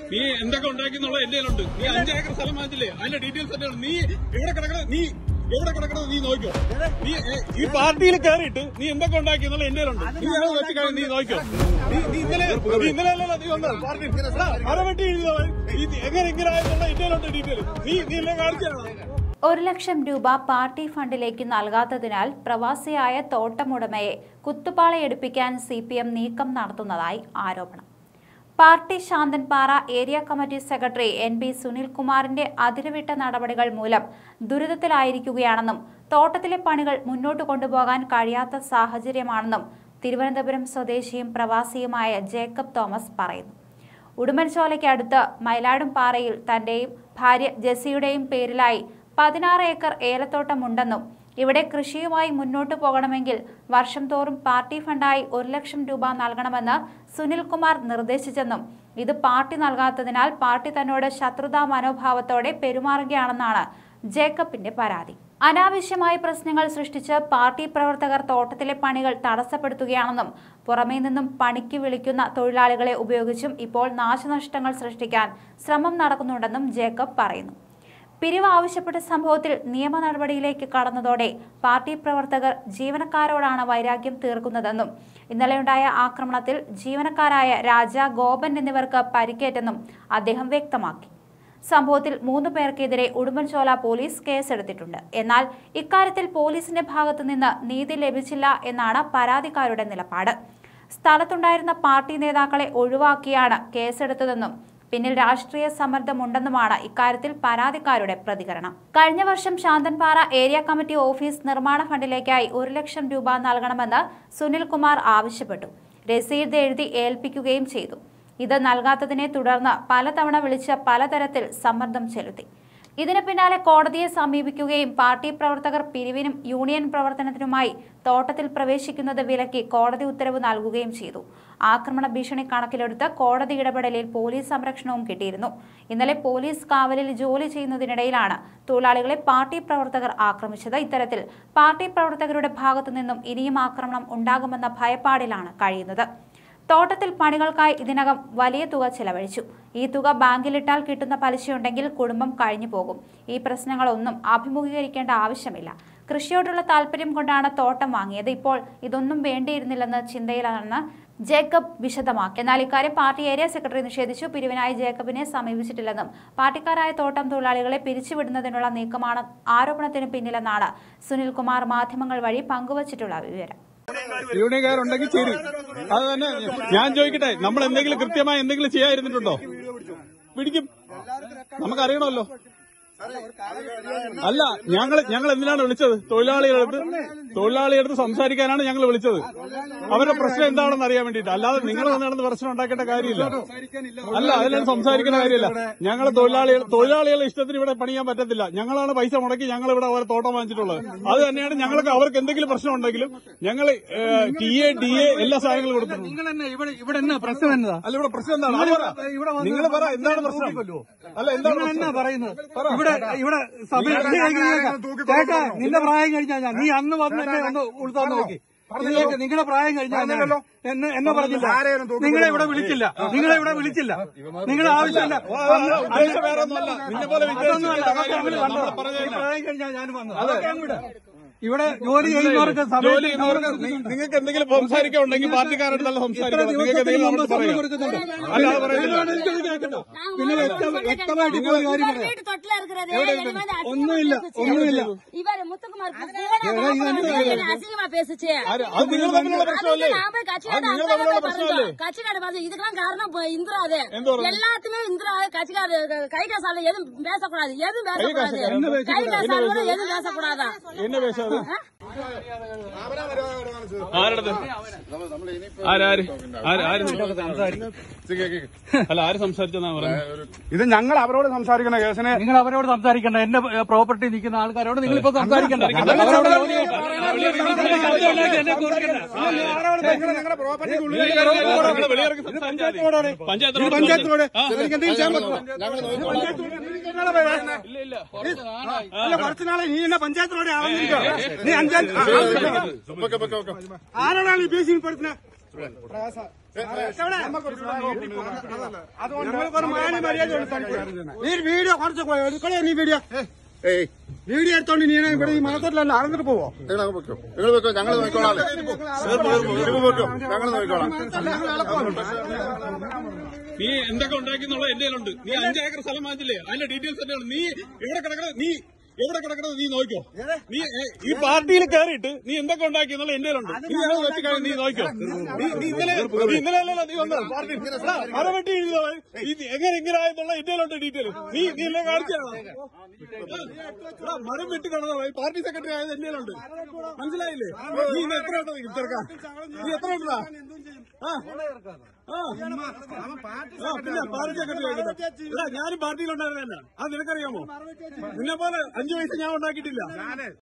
നീ എന്തൊക്കെ ഉണ്ടാക്കി എന്നുള്ള എന്റെ കയ്യിലുണ്ട് നീ അഞ്ച് ഏക്കർ സ്ഥലം വാങ്ങിച്ചില്ലേ അതിന്റെ ഡീറ്റെയിൽസ് എന്റെ ഉണ്ട്. നീ എവിടെ കിടക്കണത് നീ എവിടെ കിടക്കണത് നീ നോക്കോ നീ ഏ, ഈ പാർട്ടിയിൽ കയറിയിട്ട് നീ എന്തൊക്കെ ഉണ്ടാക്കി എന്നുള്ള എന്റെ കയ്യിലുണ്ട് നീ അത് വെച്ച് കഴിഞ്ഞ് നീ നോക്കോ നീ നീ ഇന്നലെ നീ ഇന്നലെ അല്ലല്ലോ നീ വന്നത് പാർട്ടി അരവെട്ടി എഴുതുക എങ്ങനെ ഇങ്ങനെ ആയെന്നുള്ള എന്റെ കയ്യിലുണ്ട് ഡീറ്റെയിൽ നീ നീ എല്ലാം കാണിച്ചാണ് ഒരു ലക്ഷം രൂപ പാർട്ടി ഫണ്ടിലേക്ക് നൽകാത്തതിനാൽ പ്രവാസിയായ തോട്ടമുടമയെ കുത്തുപാളയെടുപ്പിക്കാൻ സി പി എം നീക്കം നടത്തുന്നതായി ആരോപണം party Santhanpara area committee secretary N P സുനിൽകുമാറിന്റെ അതിരുവിട്ട നടപടികൾ മൂലം ദുരിതത്തിലായിരിക്കുകയാണെന്നും തോട്ടത്തിലെ പണികൾ മുന്നോട്ട് കൊണ്ടുപോകാൻ കഴിയാത്ത സാഹചര്യമാണെന്നും തിരുവനന്തപുരം സ്വദേശിയും പ്രവാസിയുമായ ജേക്കബ് തോമസ് പറയുന്നു ഉടുമ്പൻചോലയ്ക്ക് അടുത്ത് മയിലാടുംപാറയിൽ തന്റെയും ഭാര്യ ജെസിയുടെയും പേരിലായി പതിനാറ് ഏക്കർ ഏലത്തോട്ടമുണ്ടെന്നും ഇവിടെ കൃഷിയുമായി മുന്നോട്ടു പോകണമെങ്കിൽ വർഷം തോറും പാർട്ടി ഫണ്ടായി ഒരു ലക്ഷം രൂപ നൽകണമെന്ന് സുനിൽകുമാർ നിർദ്ദേശിച്ചെന്നും ഇത് പാർട്ടി നൽകാത്തതിനാൽ പാർട്ടി തന്നോട് ശത്രുതാ മനോഭാവത്തോടെ പെരുമാറുകയാണെന്നാണ് ജേക്കബിന്റെ പരാതി അനാവശ്യമായ പ്രശ്നങ്ങൾ സൃഷ്ടിച്ച് പാർട്ടി പ്രവർത്തകർ തോട്ടത്തിലെ പണികൾ തടസ്സപ്പെടുത്തുകയാണെന്നും പുറമേ നിന്നും പണിക്ക് വിളിക്കുന്ന തൊഴിലാളികളെ ഉപയോഗിച്ചും ഇപ്പോൾ നാശനഷ്ടങ്ങൾ സൃഷ്ടിക്കാൻ ശ്രമം നടക്കുന്നുണ്ടെന്നും ജേക്കബ് പറയുന്നു പിരിവ് ആവശ്യപ്പെട്ട സംഭവത്തിൽ നിയമ നടപടിയിലേക്ക് കടന്നതോടെ പാർട്ടി പ്രവർത്തകർ ജീവനക്കാരോടാണ് വൈരാഗ്യം തീർക്കുന്നതെന്നും ഇന്നലെയുണ്ടായ ആക്രമണത്തിൽ ജീവനക്കാരായ രാജ ഗോപൻ എന്നിവർക്ക് പരിക്കേറ്റെന്നും അദ്ദേഹം വ്യക്തമാക്കി സംഭവത്തിൽ മൂന്ന് പേർക്കെതിരെ ഉടുമ്പൻചോല പോലീസ് കേസെടുത്തിട്ടുണ്ട് എന്നാൽ ഇക്കാര്യത്തിൽ പോലീസിന്റെ ഭാഗത്തു നിന്ന് നീതി ലഭിച്ചില്ല എന്നാണ് പരാതിക്കാരുടെ നിലപാട് സ്ഥലത്തുണ്ടായിരുന്ന പാർട്ടി നേതാക്കളെ ഒഴിവാക്കിയാണ് കേസെടുത്തതെന്നും പിന്നിൽ രാഷ്ട്രീയ സമ്മർദ്ദമുണ്ടെന്നുമാണ് ഇക്കാര്യത്തിൽ പരാതിക്കാരുടെ പ്രതികരണം കഴിഞ്ഞ വർഷം ശാന്തൻപാറ ഏരിയ കമ്മിറ്റി ഓഫീസ് നിർമ്മാണ ഫണ്ടിലേക്കായി ഒരു ലക്ഷം രൂപ നൽകണമെന്ന് സുനിൽകുമാർ ആവശ്യപ്പെട്ടു രസീത് എഴുതി ഏൽപ്പിക്കുകയും ചെയ്തു ഇത് നൽകാത്തതിനെ തുടർന്ന് പലതവണ വിളിച്ച് പലതരത്തിൽ സമ്മർദ്ദം ചെലുത്തി ഇതിന് പിന്നാലെ കോടതിയെ സമീപിക്കുകയും പാർട്ടി പ്രവർത്തകർ പിരിവിനും യൂണിയൻ പ്രവർത്തനത്തിനുമായി തോട്ടത്തിൽ പ്രവേശിക്കുന്നത് വിലക്കി കോടതി ഉത്തരവ് നൽകുകയും ചെയ്തു ആക്രമണ ഭീഷണി കണക്കിലെടുത്ത് കോടതി ഇടപെടലിൽ പോലീസ് സംരക്ഷണവും കിട്ടിയിരുന്നു ഇന്നലെ പോലീസ് കാവലിൽ ജോലി ചെയ്യുന്നതിനിടയിലാണ് തൊഴിലാളികളെ പാർട്ടി പ്രവർത്തകർ ആക്രമിച്ചത് ഇത്തരത്തിൽ പാർട്ടി പ്രവർത്തകരുടെ ഭാഗത്തു നിന്നും ഇനിയും ആക്രമണം ഉണ്ടാകുമെന്ന ഭയപ്പാടിലാണ് കഴിയുന്നത് തോട്ടത്തിൽ പണികൾക്കായി ഇതിനകം വലിയ തുക ചെലവഴിച്ചു ഈ തുക ബാങ്കിലിട്ടാൽ കിട്ടുന്ന പലിശയുണ്ടെങ്കിൽ കുടുംബം കഴിഞ്ഞു പോകും ഈ പ്രശ്നങ്ങളൊന്നും അഭിമുഖീകരിക്കേണ്ട ആവശ്യമില്ല കൃഷിയോടുള്ള താല്പര്യം കൊണ്ടാണ് തോട്ടം വാങ്ങിയത് ഇപ്പോൾ ഇതൊന്നും വേണ്ടിയിരുന്നില്ലെന്ന് ചിന്തയിലാണെന്ന് ജേക്കബ് വിശദമാക്കി എന്നാൽ ഇക്കാര്യം പാർട്ടി ഏരിയ സെക്രട്ടറി നിഷേധിച്ചു പിരിവിനായി ജേക്കബിനെ സമീപിച്ചിട്ടില്ലെന്നും പാർട്ടിക്കാരായ തോട്ടം തൊഴിലാളികളെ പിരിച്ചുവിടുന്നതിനുള്ള നീക്കമാണ് ആരോപണത്തിന് പിന്നിലെന്നാണ് സുനിൽകുമാർ മാധ്യമങ്ങൾ വഴി പങ്കുവച്ചിട്ടുള്ള വിവരം യൂണിയൻകാരുണ്ടെങ്കിൽ ശരി അത് തന്നെ ഞാൻ ചോദിക്കട്ടെ നമ്മൾ എന്തെങ്കിലും കൃത്യമായി എന്തെങ്കിലും ചെയ്യാതിരുന്നിട്ടുണ്ടോ പിടിക്കും നമുക്കറിയണമല്ലോ അല്ല ഞങ്ങൾ ഞങ്ങൾ എന്തിനാണ് വിളിച്ചത് തൊഴിലാളികളടുത്ത് തൊഴിലാളികളടുത്ത് സംസാരിക്കാനാണ് ഞങ്ങൾ വിളിച്ചത് അവരുടെ പ്രശ്നം എന്താണെന്ന് അറിയാൻ വേണ്ടിയിട്ട് അല്ലാതെ നിങ്ങൾ വന്നിടന്ന് പ്രശ്നം ഉണ്ടാക്കേണ്ട കാര്യമില്ല അല്ല അതിലാണ് സംസാരിക്കുന്ന കാര്യമില്ല ഞങ്ങൾ തൊഴിലാളികൾ തൊഴിലാളികളുടെ ഇഷ്ടത്തിന് ഇവിടെ പണിയാൻ പറ്റത്തില്ല ഞങ്ങളാണ് പൈസ മുടക്കി ഞങ്ങൾ ഇവിടെ അവരെ തോട്ടം വാങ്ങിച്ചിട്ടുള്ളത് അത് തന്നെയാണ് ഞങ്ങൾക്ക് അവർക്ക് എന്തെങ്കിലും പ്രശ്നം ഉണ്ടെങ്കിലും ഞങ്ങൾ ടി എ ഡി എ എല്ലാ സാധനങ്ങളും കൊടുത്തിട്ടുണ്ട് നിങ്ങൾ തന്നെ ഇവിടെ ഇവിടെ എന്നാ പ്രശ്നം എന്നതാ അല്ല ഇവിടെ പ്രശ്നം എന്താണ് അത് പറ. ഇവിടെ വന്ന് നിങ്ങൾ പറ എന്താണ് പ്രശ്നം അല്ല എന്താണ് നിങ്ങൾ എന്നാ പ്രശ്നം? പറയുന്നത് ഇവിടെ ഇവിടെ സഭയിൽ കേട്ടാ നിന്റെ പ്രായം കഴിഞ്ഞാ ഞാൻ നീ അന്ന് വന്ന് എന്നെ ഒന്ന് ഉൾത്താൻ നോക്കി ഇതിലേക്ക് നിങ്ങളുടെ പ്രായം കഴിഞ്ഞാൽ എന്നെ എന്നെ പറഞ്ഞില്ല നിങ്ങളെ ഇവിടെ വിളിച്ചില്ല നിങ്ങളെ ഇവിടെ വിളിച്ചില്ല നിങ്ങളുടെ ആവശ്യമില്ല അന്ന് ഉദ്ദേശം വേറെ ഒന്നുമല്ല നിന്നെ പോലെ അതൊന്നുമല്ല വിചാരിച്ചിട്ട് അതൊക്കെ കാര്യമില്ല. അങ്ങ് നമ്മൾ കണ്ടോ? പറഞ്ഞത് ഈ പ്രായം കഴിഞ്ഞാൽ ഞാൻ വന്നത് അതൊക്കെ അങ്ങ് വിട്. ഇവിടെ ജോലി ചെയ്യുന്നവർക്ക് ജോലി സമയത്ത് ചെയ്യുന്നവർക്ക് നി- നിങ്ങൾക്ക് എന്തെങ്കിലും സംസാരിക്കാൻ ഉണ്ടെങ്കിൽ പാർട്ടിക്കാരോട് നല്ല ഇത്ര സംസാരിക്കണം നിങ്ങൾക്ക് ദിവസത്തിന് എന്തെങ്കിലും മുമ്പ് അവരോട് സമയം പറയാം കൊടുക്കുന്നുണ്ട് അല്ല അത് പറയുന്നില്ല എന്താണ് എനിക്കത് കേൾക്കണ്ട പിന്നെ വ്യക്ത- വ്യക്തമായിട്ട് ഇപ്പോൾ ഒരു കാര്യം പറയാം வீட்டு தொட்டில இருக்கிறது ஒண்ணும் இல்ல, ஒண்ணும் இல்ல. இவர் முத்துக்குமார் இது அசிங்கமா பேசுச்சு ആര്? அது നിങ്ങൾ തമ്മിലുള്ള പ്രശ്നമല്ലേ நான் போய் கட்சி அது നിങ്ങൾ തമ്മിലുള്ള പ്രശ്നമല്ലേ கட்சிக்கார பாத்து இதுக்கெல்லாம் காரணம் இப்ப இந்திரா அது எந்த ஒரு- எல்லாத்துமே இந்திரா கைக்கார கை காசால எதுவும் பேசக்கூடாது எதுவும் பேசக்கூடாது என்ன கை காசால கூட எதுவும் பேசக்கூடாதா എന്നെ പേശാതെ ആരുടെ ആരാര് ആര് ആര് അല്ല ആര് സംസാരിച്ചെന്നാ പറയുന്നത് ഇത് ഞങ്ങൾ അവരോട് സംസാരിക്കുന്ന കേസിനെ നിങ്ങൾ അവരോട് സംസാരിക്കണ്ട എന്റെ പ്രോപ്പർട്ടി നിൽക്കുന്ന ആൾക്കാരോട് നിങ്ങൾ ഇപ്പൊ സംസാരിക്കണ്ട അവരോട് ജോലി ശബ്ദമില്ലാതെ എന്നെ കുറിക്കണ്ട. ഞങ്ങളുടെ പ്രോപ്പർട്ടി നിങ്ങള് വെളിയിറങ്ങി സംസാരിച്ചാൽ മതി. പഞ്ചായത്ത് റോഡ് പഞ്ചായത്ത് റോഡ് ആ. എനിക്ക് എന്തെങ്കിലും ചെയ്യാൻ പറ്റുമോ ഇല്ല ഇല്ല കുറച്ച് നാളായി. അല്ല കുറച്ച് നാളെ നീ എന്നെ പഞ്ചായത്ത് റോഡ് ആവുന്നിരിക്കോ നീ അഞ്ചാം ആരാണ് ഈ ഭീഷണിപ്പെടുത്തുന്നത് ഞങ്ങൾക്കൊരു മാന്യ മര്യാദ നീ വീഡിയോ കുറച്ച് എടുക്കണേ നീ വീഡിയോ ഏയ് വീഡിയോ എടുത്തോണ്ട് നീ ഇവിടെ ഈ മലത്തോട്ടിലല്ല അറിഞ്ഞിട്ട് പോവോ നിങ്ങൾ അങ്ങ് പൊയ്ക്കോ നിങ്ങൾ പൊയ്ക്കോ ഞങ്ങൾ നോക്കിക്കോളാം നിങ്ങൾ പൊയ്ക്കോ ഞങ്ങൾ നോക്കിക്കോളാം നീ എന്തൊക്കെ ഉണ്ടാക്കി എന്നുള്ള എന്റെ കയ്യിലുണ്ട് നീ അഞ്ച് ഏക്കർ സ്ഥലം വാങ്ങിച്ചില്ലേ അതിന്റെ ഡീറ്റെയിൽസ് തന്നെയാണ് നീ എവിടെ കിടക്കണത് നീ എവിടെ കിടക്കണത് നീ നോക്കോ നീ ഏ, ഈ പാർട്ടിയിൽ കയറിയിട്ട് നീ എന്തൊക്കെ ഉണ്ടാക്കി എന്നുള്ള എന്റെ കയ്യിലുണ്ട് നീ അത് വെച്ച് കഴിഞ്ഞ് നീ നോക്കോ നീ നീ ഇന്നലെ നീ ഇന്നലെ അല്ലല്ലോ നീ വന്നത് പാർട്ടി അത് വെട്ടി എഴുതുക എങ്ങനെ ഇങ്ങനെ ആയെന്നുള്ള എന്റെ കയ്യിലുണ്ട് ഡീറ്റെയിൽ നീ നീ എല്ലാം കാണിച്ചാണോ മരം വെട്ടി കിടന്നോ പാർട്ടി സെക്രട്ടറി ആയത് എന്റെ കയ്യിലുണ്ട് മനസ്സിലായില്ലേ നീ ഇന്ന് എത്ര ഉണ്ട് ചെറുക്കാൻ നീ എത്ര ഉണ്ടാ ആ ആ ആ, പിന്നെ പാർട്ടി സെക്രട്ടറി ആയിക്കോട്ടെ. എടാ, ഞാനും പാർട്ടിയിലുണ്ടായിരുന്ന അത് നിനക്കറിയാമോ നിന്നെ പോലെ അഞ്ചു വയസ്സ് ഞാൻ ഉണ്ടാക്കിയിട്ടില്ല